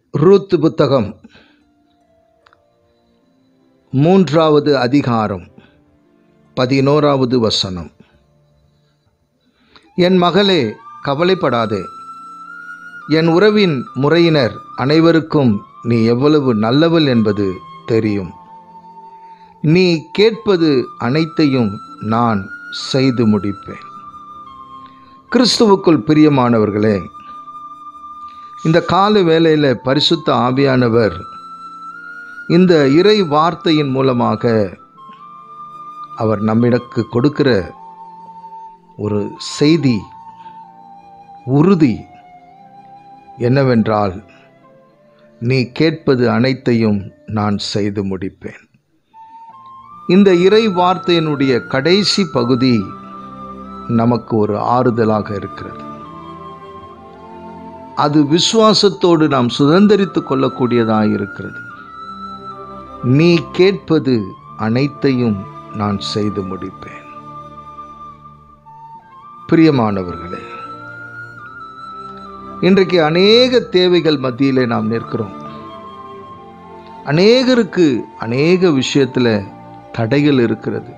Ruth புத்தகம் மூன்றாவது அதிகாரம் பதினோராவது வசனம் என் மகளே கவலைப்படாதே என் உறவின் முறையினர் அனைவருக்கும் நீ எவ்வளவு நல்லவள் என்பது தெரியும் நீ கேட்பது அனைத்தையும் நான் செய்து முடிப்பேன் கிறிஸ்துவுக்குள் பிரியமானவர்களே இந்த கால வேளையில் பரிசுத்த ஆவியானவர் இந்த இறை வார்த்தையின் மூலமாக அவர் நம்மிடக்கு கொடுக்கிற ஒரு செய்தி உறுதி என்னவென்றால் நீ கேட்பது அனைத்தையும் நான் செய்து முடிப்பேன் இந்த இறை வார்த்தையினுடைய கடைசி பகுதி நமக்கு ஒரு ஆறுதலாக இருக்கிறது அது விசுவாசத்தோடு நாம் சுதந்திரித்து கொள்ளக்கூடியதாக இருக்கிறது நீ கேட்பது அனைத்தையும் நான் செய்து முடிப்பேன் பிரியமானவர்களே இன்றைக்கு அநேக தேவைகள் மத்தியிலே நாம் நிற்கிறோம் அநேகருக்கு அநேக விஷயத்தில் தடைகள் இருக்கிறது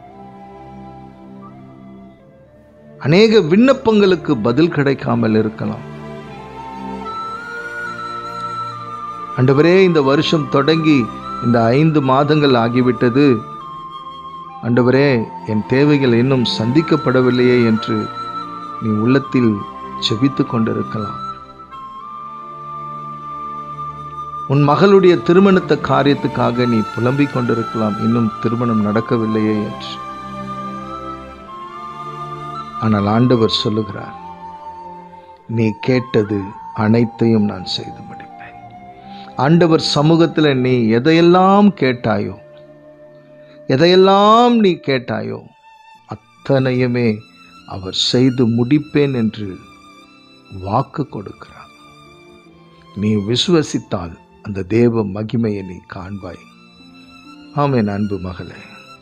அநேக விண்ணப்பங்களுக்கு பதில் கிடைக்காமல் இருக்கலாம் அண்டவரே இந்த வருஷம் தொடங்கி இந்த ஐந்து மாதங்கள் ஆகிவிட்டது அண்டவரே என் தேவைகள் இன்னும் சந்திக்கப்படவில்லையே என்று நீ உள்ளத்தில் செபித்து கொண்டிருக்கலாம் உன் மகளுடைய திருமணத்த காரியத்துக்காக நீ புலம்பிக் கொண்டிருக்கலாம் இன்னும் திருமணம் நடக்கவில்லையே என்று ஆனால் ஆண்டவர் சொல்லுகிறார் நீ கேட்டது அனைத்தையும் நான் செய்து முடிப்பேன் ஆண்டவர் சமூகத்தில் நீ எதையெல்லாம் கேட்டாயோ எதையெல்லாம் நீ கேட்டாயோ அத்தனையுமே அவர் செய்து முடிப்பேன் என்று வாக்கு கொடுக்கிறார் நீ விசுவசித்தால் அந்த தேவ மகிமையை நீ காண்பாய் ஆமென் அன்பு மகளே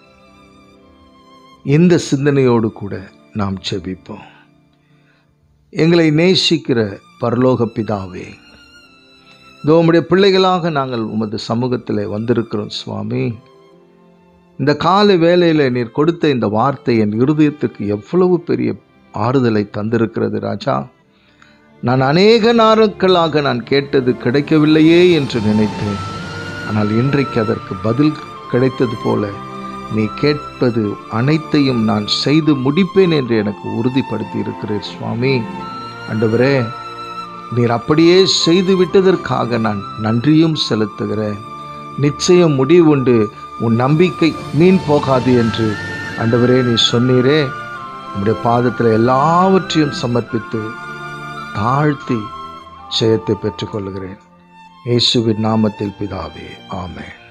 இந்த சிந்தனையோடு கூட நாம் செபிப்போம் எங்களை நேசிக்கிற பரலோக பிதாவே இதோ உம்முடைய பிள்ளைகளாக நாங்கள் உமது சமூகத்தில் வந்திருக்கிறோம் சுவாமி இந்த கால வேளையில் நீர் கொடுத்த இந்த வார்த்தை என் இருதயத்துக்கு எவ்வளவு பெரிய ஆறுதலை தந்திருக்கிறது ராஜா நான் அநேக நாட்களாக நான் கேட்டது கிடைக்கவில்லையே என்று நினைத்தேன் ஆனால் இன்றைக்கு அதற்கு பதில் கிடைத்தது போல நீ கேட்பது அனைத்தையும் நான் செய்து முடிப்பேன் என்று எனக்கு உறுதிப்படுத்தி இருக்கிறேன் சுவாமி ஆண்டவரே நீர் அப்படியே செய்து விட்டதற்காக நான் நன்றியும் செலுத்துகிறேன் நிச்சயம் முடிவுண்டு உன் நம்பிக்கை மீன் போகாது என்று ஆண்டவரே நீ சொன்னீரே உம்முடைய பாதத்தில் எல்லாவற்றையும் சமர்ப்பித்து தாழ்த்தி ஜெயத்தை பெற்றுக்கொள்கிறேன் இயேசுவின் நாமத்தில் பிதாவே ஆமென்